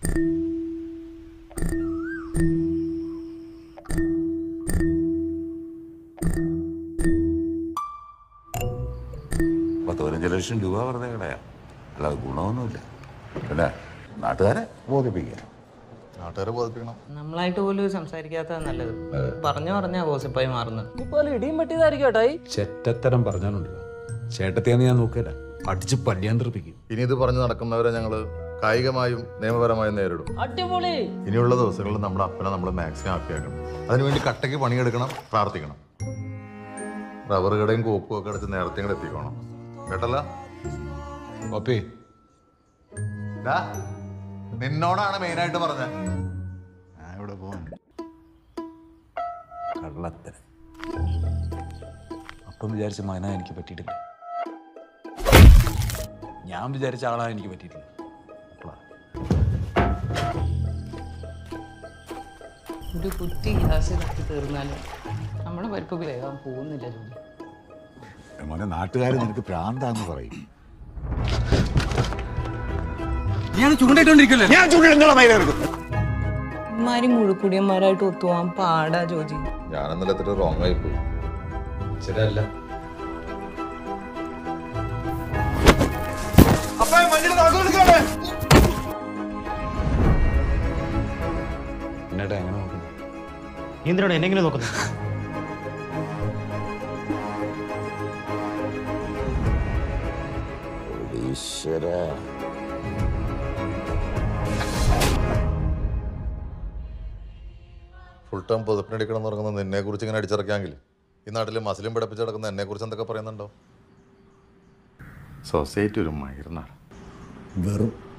പത്ത് പതിനഞ്ച് ലക്ഷം രൂപ വെറുതെ കളയാം അല്ലാതെ ഗുണമൊന്നുമില്ല പിന്നെ നാട്ടുകാരെ ബോധിപ്പിക്കുക നാട്ടുകാരെ ബോധിപ്പിക്കണം നമ്മളായിട്ട് പോലും സംസാരിക്കാത്ത നല്ലത് പറഞ്ഞു പറഞ്ഞാ ഗോസിപ്പായി മാറുന്നത് ഇപ്പൊ ഇടിയും പറ്റിയതായിരിക്കും ഏട്ടായി ചെറ്റത്തരം പറഞ്ഞാലുണ്ടല്ലോ ചേട്ടത്തിയാന്ന് ഞാൻ നോക്കില്ല അടിച്ച് പല്ലിയാൻ തെറിപ്പിക്കും ഇനി ഇത് പറഞ്ഞു നടക്കുന്നവരെ ഞങ്ങൾ കായികമായും നിയമപരമായും നേരിടും അടിപൊളി ഇനിയുള്ള ദിവസങ്ങളിൽ നമ്മുടെ അപ്പനെ നമ്മൾ മാക്സിമം ഹാപ്പിയാക്കണം അതിനുവേണ്ടി കട്ടയ്ക്ക് പണിയെടുക്കണം പ്രാർത്ഥിക്കണം റബ്ബർ കടയും കോപ്പും ഒക്കെ അടച്ച് നേരത്തെ ഇങ്ങോട്ട് എത്തിക്കണം കേട്ടല്ല ഓപ്പേ ഡാ, നിന്നോടാണ് മെയിനായിട്ട് പറഞ്ഞത് ഞാൻ ഇവിടെ പോവാൻ കള്ളത്തരം അപ്പം വിചാരിച്ച മന എനിക്ക് പറ്റിയിട്ടില്ല ഞാൻ വിചാരിച്ച ആളാ എനിക്ക് പറ്റിയിട്ടില്ല അപ്പളാ. ഒരു കുറ്റി ഗ്യാസ് കത്തി തീർന്നാലും നമ്മുടെ പരിപ്പ് വേഗം പോകുന്നില്ല ജോലി മോനെ നാട്ടുകാർ നിനക്ക് പ്രാന്താന്ന് പറയും ഞാൻ ചൂണ്ടിട്ടുള്ള മയിലെടുക്കും ഇമാരി മുഴുക്കുടിയന്മാരായിട്ട് ഒത്തുപോകാൻ പാടാ ജോജി ഞാൻ ഇന്നലെ എത്തിട്ട് റോങ് ആയി പോയി ശരിയല്ല എന്നേട്ടാ എങ്ങനെ നോക്കുന്നു എന്തിനാണ് എന്നെങ്കിലും നോക്കുന്നത് ഈശ്വര ഫുൾ ടൈം പുതപ്പിനടിക്കണം എന്ന് പറയുന്നത് നിന്നെ കുറിച്ച് ഇങ്ങനെ അടിച്ചിറക്കാമെങ്കിൽ ഈ നാട്ടിൽ മസിലും പിടപ്പിച്ച് കിടക്കുന്ന എന്നെ കുറിച്ച് എന്തൊക്കെ പറയുന്നുണ്ടോ സൊസൈറ്റി ഒരു മയർന്നാണ് വെറും